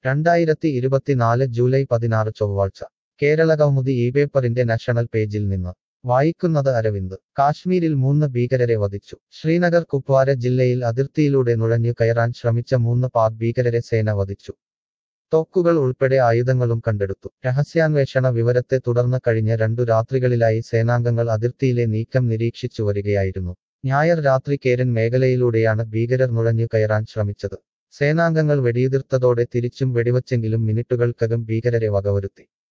രണ്ടായിരത്തി ഇരുപത്തിനാല് ജൂലൈ പതിനാറ് ചൊവ്വാഴ്ച കേരളകൗമുദി ഈ പേപ്പറിന്റെ നാഷണൽ പേജിൽ നിന്ന് വായിക്കുന്നത് അരവിന്ദ് കാശ്മീരിൽ മൂന്ന് ഭീകരരെ വധിച്ചു ശ്രീനഗർ കുപ്വാര ജില്ലയിൽ അതിർത്തിയിലൂടെ നുഴഞ്ഞു കയറാൻ ശ്രമിച്ച മൂന്ന് പാക് ഭീകരരെ സേന വധിച്ചു തോക്കുകൾ ഉൾപ്പെടെ ആയുധങ്ങളും കണ്ടെടുത്തു രഹസ്യാന്വേഷണ വിവരത്തെ തുടർന്ന് കഴിഞ്ഞ രണ്ടു രാത്രികളിലായി സേനാംഗങ്ങൾ അതിർത്തിയിലെ നീക്കം നിരീക്ഷിച്ചു വരികയായിരുന്നു ഞായർ രാത്രി കേരൻ മേഖലയിലൂടെയാണ് ഭീകരർ നുഴഞ്ഞു കയറാൻ ശ്രമിച്ചത് സേനാംഗങ്ങൾ വെടിയുതിർത്തതോടെ തിരിച്ചും വെടിവച്ചെങ്കിലും മിനിറ്റുകൾക്കകം ഭീകരരെ വകവരുത്തി